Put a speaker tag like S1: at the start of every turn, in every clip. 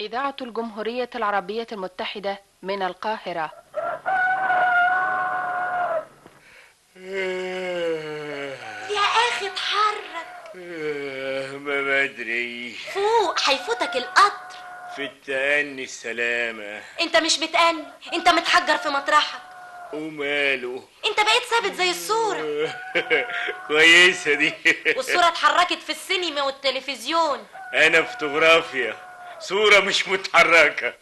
S1: إذاعة الجمهورية العربية المتحدة من القاهرة
S2: يا اخي اتحرك
S3: ما بدري
S2: فوق هيفوتك القطر
S3: في التأني السلامة
S2: انت مش بتأني انت متحجر في مطرحك
S3: وماله
S2: انت بقيت ثابت زي الصورة
S3: كويسة دي
S2: والصورة اتحركت في السينما والتلفزيون
S3: أنا فوتوغرافيا صورة مش متحركة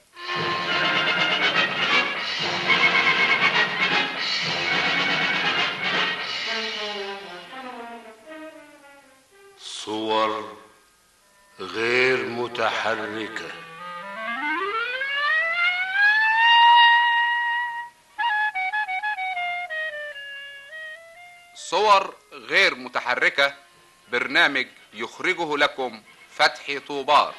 S4: صور غير متحركة
S5: صور غير متحركة برنامج يخرجه لكم فتحي طوبار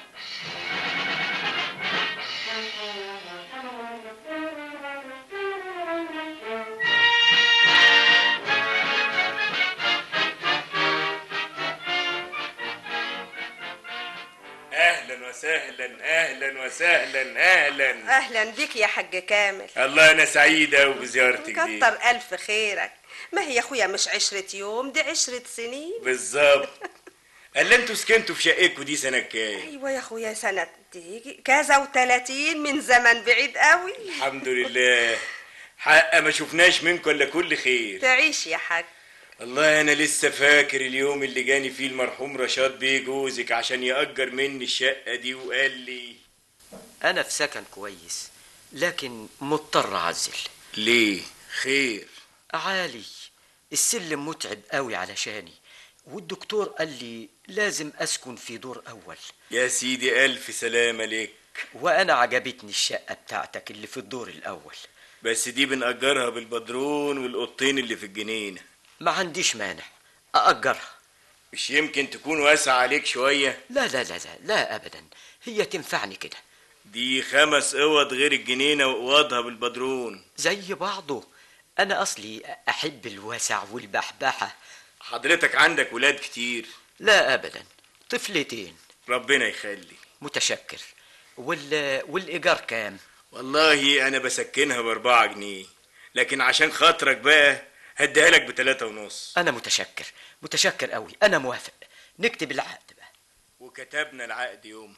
S3: أهلا وسهلا أهلا وسهلا أهلا
S6: اهلا بك يا حاج كامل
S3: الله أنا سعيد أوي بزيارتك دي
S6: كتر الف خيرك ما هي يا اخويا مش عشرة يوم دي عشرة سنين
S3: بالظبط قال انتوا سكنتوا في شقتكوا دي سنة كام؟
S6: ايوه يا اخويا سنة تيجي كذا وتلاتين من زمن بعيد قوي
S3: الحمد لله حق ما شفناش منكم الا كل خير
S6: تعيش يا حاج
S3: والله انا لسه فاكر اليوم اللي جاني فيه المرحوم رشاد بيه جوزك عشان يأجر مني الشقة دي وقال لي
S7: أنا في سكن كويس لكن مضطر أعزل
S3: ليه خير
S7: عالي السلم متعب قوي علشاني والدكتور قال لي لازم أسكن في دور أول
S3: يا سيدي ألف سلامة ليك
S7: وأنا عجبتني الشقة بتاعتك اللي في الدور الأول
S3: بس دي بنأجرها بالبدرون والقطين اللي في الجنينة
S7: ما عنديش مانع أأجرها
S3: مش يمكن تكون واسعة عليك شوية
S7: لا لا لا لا لا أبدا هي تنفعني كده
S3: دي خمس اوض غير الجنينة وأوضها بالبدرون
S7: زي بعضه أنا أصلي أحب الواسع والبحبحة
S3: حضرتك عندك ولاد كتير
S7: لا أبدا طفلتين
S3: ربنا يخلي
S7: متشكر وال... والإيجار كام
S3: والله أنا بسكنها بأربعة جنيه لكن عشان خاطرك بقى هديها لك بتلاتة ونص
S7: أنا متشكر متشكر قوي أنا موافق نكتب العقد بقى
S3: وكتبنا العقد يوم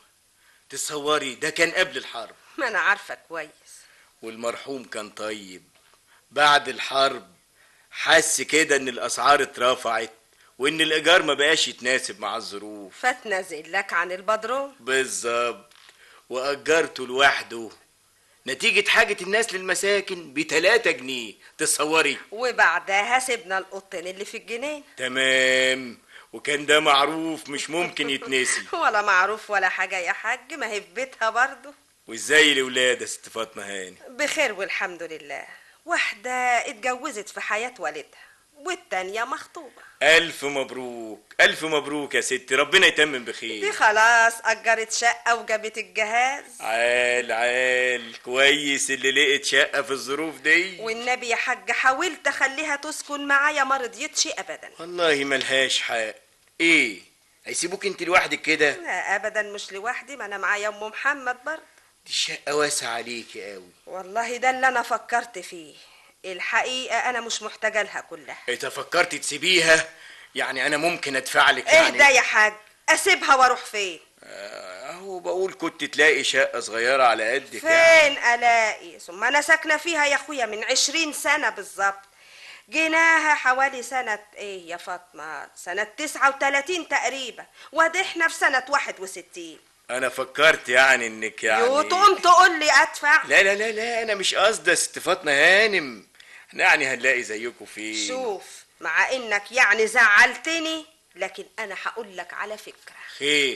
S3: تصوري ده كان قبل الحرب
S6: ما انا عارفة كويس
S3: والمرحوم كان طيب بعد الحرب حس كده ان الاسعار اترفعت وان الايجار ما بقاش يتناسب مع الظروف
S6: فتنزل لك عن البدرون
S3: بالظبط واجرته لوحده نتيجة حاجة الناس للمساكن بتلاتة جنيه تصوري
S6: وبعدها سيبنا القطين اللي في الجنين
S3: تمام وكان ده معروف مش ممكن يتنسي
S6: ولا معروف ولا حاجة يا حاج ما هي في بيتها برضه
S3: وازاي الولاد يا ست فاطمة هاني
S6: بخير والحمد لله واحدة اتجوزت في حياة والدها والتانية مخطوبة
S3: ألف مبروك ألف مبروك يا ستي ربنا يتمم
S6: دي
S3: بخير
S6: خلاص أجرت شقة وجابت الجهاز
S3: عال عال كويس اللي لقيت شقة في الظروف دي
S6: والنبي يا حاج حاولت أخليها تسكن معايا ما رضيتش أبدا
S3: والله ملهاش حق ايه هيسيبوك انت لوحدك كده
S6: لا أبدا مش لوحدي ما أنا معايا أم محمد برضه
S3: دي الشقة واسعة عليكي قوي
S6: والله ده اللي أنا فكرت فيه الحقيقة أنا مش محتاجة لها كلها
S3: انت فكرت تسيبيها يعني انا ممكن ادفع لك
S6: إيه
S3: يعني
S6: ده يا حاج أسيبها وأروح فين
S3: آه، اهو بقول كنت تلاقي شقة صغيرة على قدك يعني.
S6: فين ألاقي ثم أنا ساكنة فيها يا أخويا من عشرين سنة بالظبط جيناها حوالي سنة ايه يا فاطمة سنة تسعة وتلاتين تقريبا وده احنا في سنة واحد وستين
S3: انا فكرت يعني انك يعني
S6: يو تقوم تقول لي ادفع
S3: لا لا لا لا انا مش قصدي يا ست فاطمة هانم احنا يعني هنلاقي زيكم فين
S6: شوف مع انك يعني زعلتني لكن انا هقول لك على فكرة
S3: خير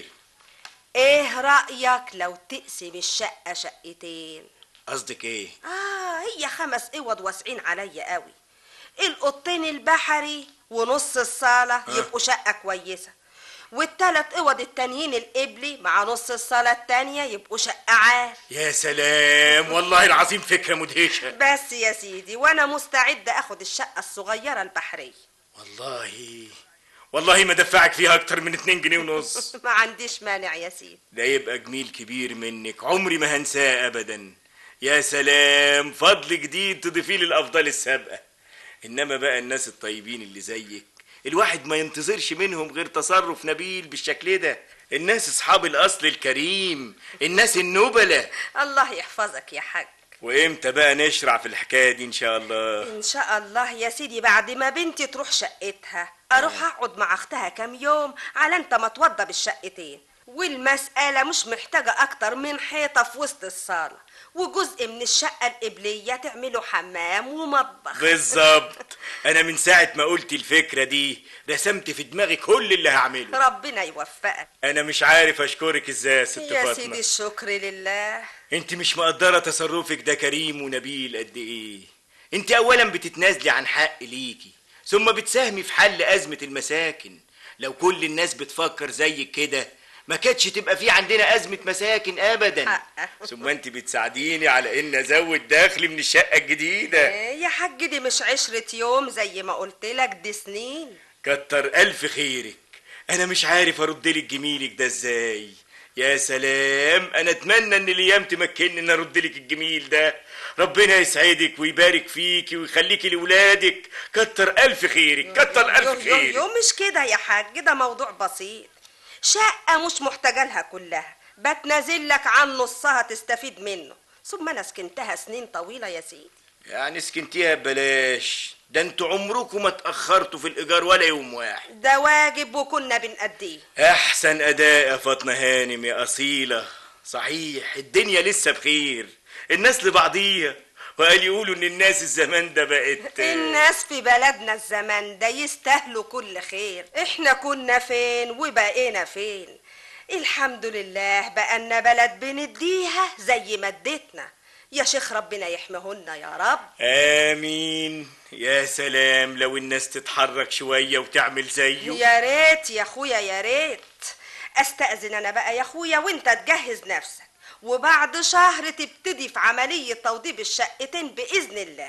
S6: ايه رأيك لو تقسم الشقة شقتين
S3: قصدك ايه
S6: اه هي خمس اوض واسعين عليا قوي القطين البحري ونص الصالة يبقوا شقة كويسة والتلات اوض التانيين القبلي مع نص الصالة التانية يبقوا شقة عال
S3: يا سلام والله العظيم فكرة مدهشة
S6: بس يا سيدي وانا مستعدة اخد الشقة الصغيرة البحرية
S3: والله والله ما دفعك فيها اكتر من اتنين جنيه ونص
S6: ما عنديش مانع يا سيدي
S3: ده يبقى جميل كبير منك عمري ما هنساه ابدا يا سلام فضل جديد تضيفيه للافضال السابقه انما بقى الناس الطيبين اللي زيك الواحد ما ينتظرش منهم غير تصرف نبيل بالشكل ده الناس اصحاب الاصل الكريم الناس النبله
S6: الله يحفظك يا حاج
S3: وامتى بقى نشرع في الحكايه دي ان شاء الله
S6: ان شاء الله يا سيدي بعد ما بنتي تروح شقتها اروح اقعد مع اختها كام يوم على انت ما توضى بالشقتين والمسألة مش محتاجة أكتر من حيطة في وسط الصالة وجزء من الشقة القبلية تعمله حمام ومطبخ
S3: بالظبط انا من ساعه ما قلت الفكره دي رسمت في دماغي كل اللي هعمله
S6: ربنا يوفقك
S3: انا مش عارف اشكرك ازاي يا ست
S6: يا
S3: فاطمه
S6: سيدي الشكر لله
S3: انت مش مقدره تصرفك ده كريم ونبيل قد ايه انت اولا بتتنازلي عن حق ليكي ثم بتساهمي في حل ازمه المساكن لو كل الناس بتفكر زيك كده ما كانتش تبقى في عندنا ازمه مساكن ابدا
S6: حقك.
S3: ثم انت بتساعديني على ان ازود دخلي من الشقه الجديده
S6: إيه يا حاج دي مش عشرة يوم زي ما قلت لك دي سنين
S3: كتر الف خيرك انا مش عارف ارد لك جميلك ده ازاي يا سلام انا اتمنى ان الايام تمكنني ان ارد لك الجميل ده ربنا يسعدك ويبارك فيكي ويخليكي لاولادك كتر الف خيرك كتر الف
S6: يوم يوم
S3: خيرك
S6: يوم مش كده يا حاج ده موضوع بسيط شقة مش محتاجة لها كلها بتنازل لك عن نصها تستفيد منه ثم انا سكنتها سنين طويلة يا سيدي
S3: يعني سكنتيها ببلاش ده انتوا عمركم ما اتاخرتوا في الايجار ولا يوم واحد
S6: ده واجب وكنا بنأديه
S3: احسن اداء يا فاطمه هانم يا اصيله صحيح الدنيا لسه بخير الناس لبعضيها وقال يقولوا ان الناس الزمان ده بقت
S6: الناس في بلدنا الزمان ده يستاهلوا كل خير احنا كنا فين وبقينا فين الحمد لله بقالنا بلد بنديها زي ما اديتنا يا شيخ ربنا يحميهن يا رب
S3: امين يا سلام لو الناس تتحرك شويه وتعمل زيه
S6: يا ريت يا اخويا يا ريت استأذن انا بقى يا اخويا وانت تجهز نفسك وبعد شهر تبتدي في عملية توضيب الشقتين بإذن الله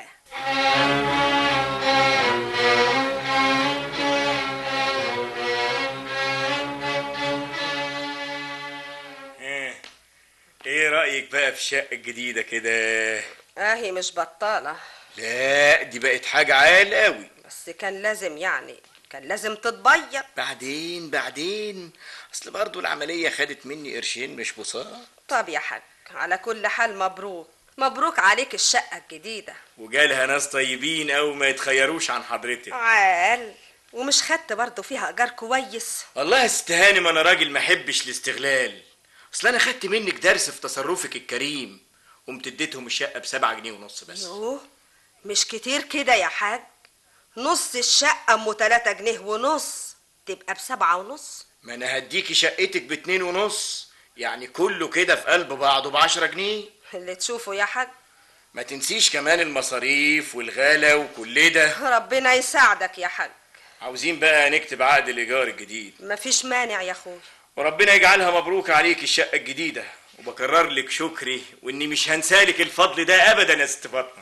S3: ها، ايه رايك بقى في الشقه الجديده كده
S6: اهي مش بطالة
S3: لا دي بقت حاجه عال قوي
S6: بس كان لازم يعني كان لازم تتبيض
S3: بعدين بعدين اصل برضو العمليه خدت مني قرشين مش بساط
S6: طب يا حاج على كل حال مبروك مبروك عليك الشقة الجديدة
S3: وجالها ناس طيبين قوي ما يتخيروش عن حضرتك
S6: عال ومش خدت برضه فيها ايجار كويس
S3: والله يا ست هانم انا راجل ما احبش الاستغلال اصل انا خدت منك درس في تصرفك الكريم قمت اديتهم الشقه بسبعة جنيه ونص بس
S6: يوه مش كتير كده يا حاج نص الشقة ام تلاتة جنيه ونص تبقى بسبعة ونص
S3: ما انا هديكي شقتك باتنين ونص يعني كله كده في قلب بعضه بعشرة جنيه
S6: اللي تشوفه يا حاج
S3: ما تنسيش كمان المصاريف والغلا وكل ده
S6: ربنا يساعدك يا حاج
S3: عاوزين بقى نكتب عقد الايجار الجديد
S6: مفيش مانع يا اخوي
S3: وربنا يجعلها مبروك عليك الشقه الجديده وبكرر لك شكري واني مش هنسالك الفضل ده ابدا يا ست فاطمه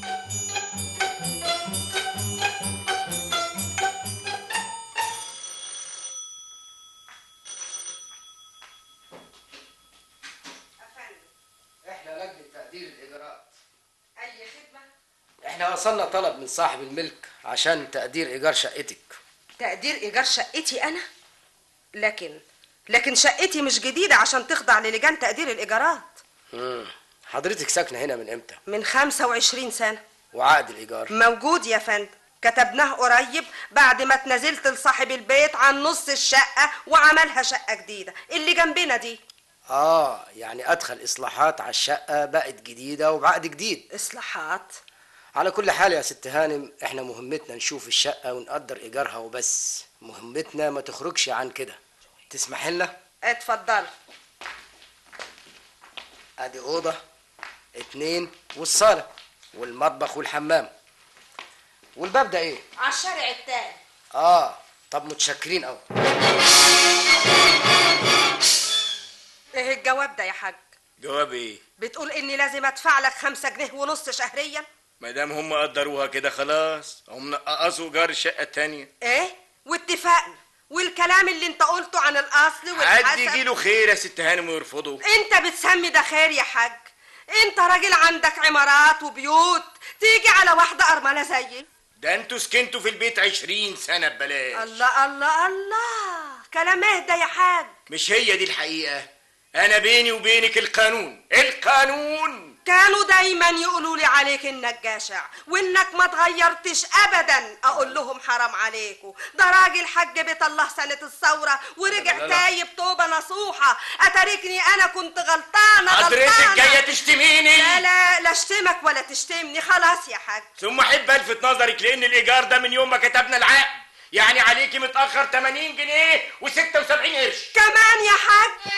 S8: احنا لجنة تقدير الإيجارات
S6: اي خدمة
S8: احنا وصلنا طلب من صاحب الملك عشان تقدير إيجار شقتك
S6: تقدير ايجار شقتي انا لكن لكن شقتي مش جديدة عشان تخضع للجان تقدير الايجارات
S8: مم. حضرتك ساكنة هنا من امتى
S6: من 25 سنة
S8: وعقد الإيجار
S6: موجود يا فندم كتبناه قريب بعد ما اتنازلت لصاحب البيت عن نص الشقة وعملها شقة جديدة اللي جنبنا دي
S8: اه يعني أدخل إصلاحات على الشقة بقت جديدة وبعقد جديد
S6: إصلاحات
S8: على كل حال يا ست هانم احنا مهمتنا نشوف الشقة ونقدر إيجارها وبس مهمتنا ما تخرجش عن كده تسمح لنا
S6: اتفضل
S8: ادي أوضة اتنين والصالة والمطبخ والحمام والباب ده ايه
S2: على الشارع التاني
S8: اه طب متشكرين قوي
S6: ايه الجواب ده يا حاج
S3: جواب ايه
S6: بتقول اني لازم ادفع لك خمسة جنيه ونص شهريا
S3: ما دام هم قدروها كده خلاص هم نقصوا ايجار الشقه التانيه
S6: ايه واتفقنا والكلام اللي انت قلته عن الاصل
S3: حد
S6: والحسب
S3: يجيله خير يا ست هانم ويرفضه
S6: انت بتسمي ده خير يا حاج انت راجل عندك عمارات وبيوت تيجي على واحدة أرملة زيي
S3: ده انتوا سكنتوا في البيت عشرين سنة ببلاش
S6: الله الله الله كلام اهدى يا حاج
S3: مش هي دي الحقيقة أنا بيني وبينك القانون القانون
S6: كانوا دايما يقولوا لي عليك انك جشع وانك ما تغيرتش ابدا اقول لهم حرام عليكم ده راجل حج بيت الله سنة الثورة ورجع
S3: لا لا.
S6: تايب توبة نصوحة اتاركني انا كنت غلطانة
S3: حضرتك
S6: غلطانة
S3: جاية تشتميني
S6: لا لا لا اشتمك ولا تشتمني خلاص يا حاج
S3: ثم أحب ألفت نظرك لأن الإيجار ده من يوم ما كتبنا العقد يعني عليكي متأخر 80 جنيه و76 قرش
S6: كمان يا حاج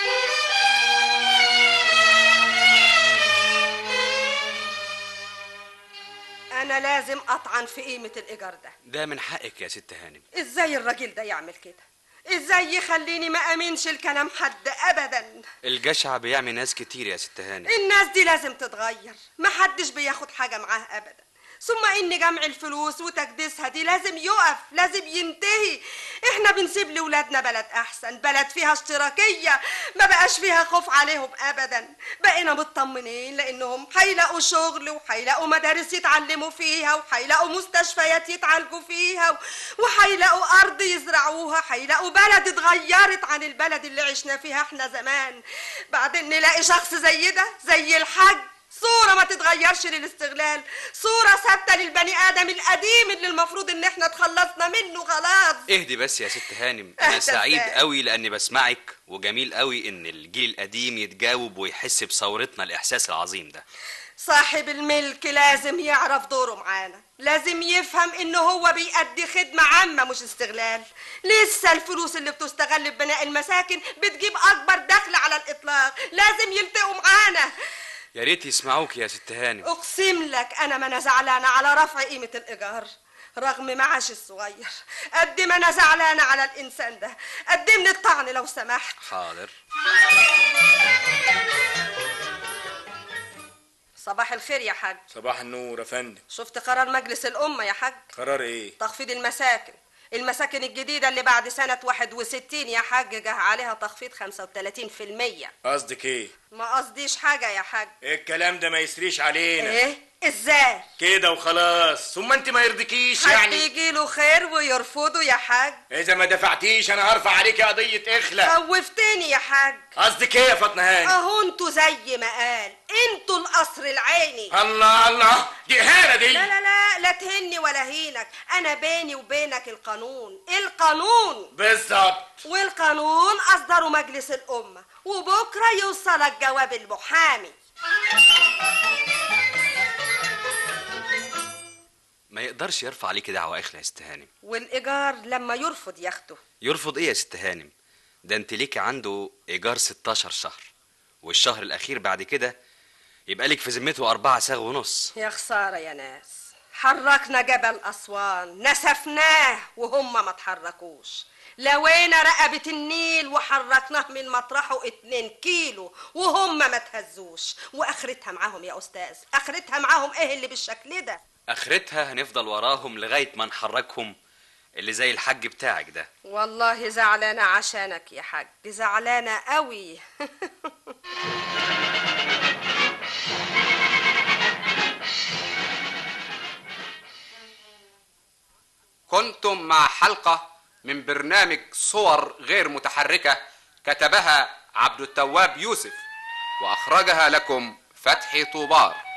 S6: انا لازم اطعن في قيمة الايجار ده
S9: ده من حقك يا ست هانم
S6: ازاي الراجل ده يعمل كده ازاي يخليني ما امنش الكلام حد ابدا
S9: الجشع بيعمي ناس كتير يا ست هانم
S6: الناس دي لازم تتغير محدش بياخد حاجة معاه ابدا ثم ان جمع الفلوس وتكديسها دي لازم يقف لازم ينتهي احنا بنسيب لولادنا بلد احسن بلد فيها اشتراكية ما بقاش فيها خوف عليهم ابدا بقينا مطمنين لانهم هيلاقوا شغل وهيلاقوا مدارس يتعلموا فيها وهيلاقوا مستشفيات يتعالجوا فيها و- وهيلاقوا ارض يزرعوها هيلاقوا بلد اتغيرت عن البلد اللي عشنا فيها احنا زمان بعدين نلاقي شخص زي ده زي الحاج صورة ما تتغيرش للاستغلال صورة ثابتة للبني آدم القديم اللي المفروض إن إحنا اتخلصنا منه خلاص
S9: اهدي بس يا ست هانم انا
S6: أهدى
S9: سعيد
S6: إزاي؟
S9: قوي لاني بسمعك وجميل قوي ان الجيل القديم يتجاوب ويحس بثورتنا الاحساس العظيم ده
S6: صاحب الملك لازم يعرف دوره معانا لازم يفهم إن هو بيأدي خدمة عامة مش استغلال لسه الفلوس اللي بتستغل في بناء المساكن بتجيب أكبر دخل على الإطلاق لازم يلتقوا معانا
S9: يا ريت يسمعوك يا ست هانم
S6: اقسم لك انا ما انا زعلانه على رفع قيمه الايجار رغم معاش الصغير قد ما انا زعلانه على الانسان ده قدمني الطعن لو سمحت
S9: حاضر
S6: صباح الخير يا حاج
S3: صباح النور يا فندم
S6: شفت قرار مجلس الأمة يا حاج
S3: قرار إيه؟
S6: تخفيض المساكن المساكن الجديدة اللي بعد سنة 61 يا حاج جه عليها تخفيض 35%
S3: قصدك إيه؟
S6: ما قصديش حاجة يا حاج
S3: الكلام ده ما يسريش علينا
S6: ايه ازاي
S3: كده وخلاص ثم انت ما يرضيكيش
S6: حد
S3: يعني
S6: يجي له خير ويرفضه يا حاج
S3: اذا ما دفعتيش انا هرفع عليكي قضيه اخلاء
S6: خوفتني يا حاج
S3: قصدك ايه يا فاطمه هاني
S6: اهو انتوا زي ما قال انتوا القصر العيني
S3: الله الله دي اهانه دي
S6: لا لا لا لا تهني ولا هينك انا بيني وبينك القانون القانون
S3: بالظبط
S6: والقانون اصدره مجلس الامه وبكره يوصلك جواب المحامي
S9: ما يقدرش يرفع عليكي دعوة إخلة يا ست هانم
S6: والايجار لما يرفض ياخده
S9: يرفض إيه يا ست هانم ده أنت ليكي عنده إيجار 16 شهر والشهر الأخير بعد كده يبقى لك في ذمته أربعة ساغ ونص
S6: يا خساره يا ناس حركنا جبل اسوان نسفناه وهم ما تحركوش لوينا رقبة النيل وحركناه من مطرحه اتنين كيلو وهم ما تهزوش واخرتها معاهم يا استاذ اخرتها معاهم ايه اللي بالشكل ده
S9: آخرتها هنفضل وراهم لغاية ما نحركهم اللي زي الحج بتاعك ده
S6: والله زعلانة عشانك يا حاج زعلانة قوي
S5: كنتم مع حلقة من برنامج صور غير متحركة كتبها عبد التواب يوسف وأخرجها لكم فتحي طوبار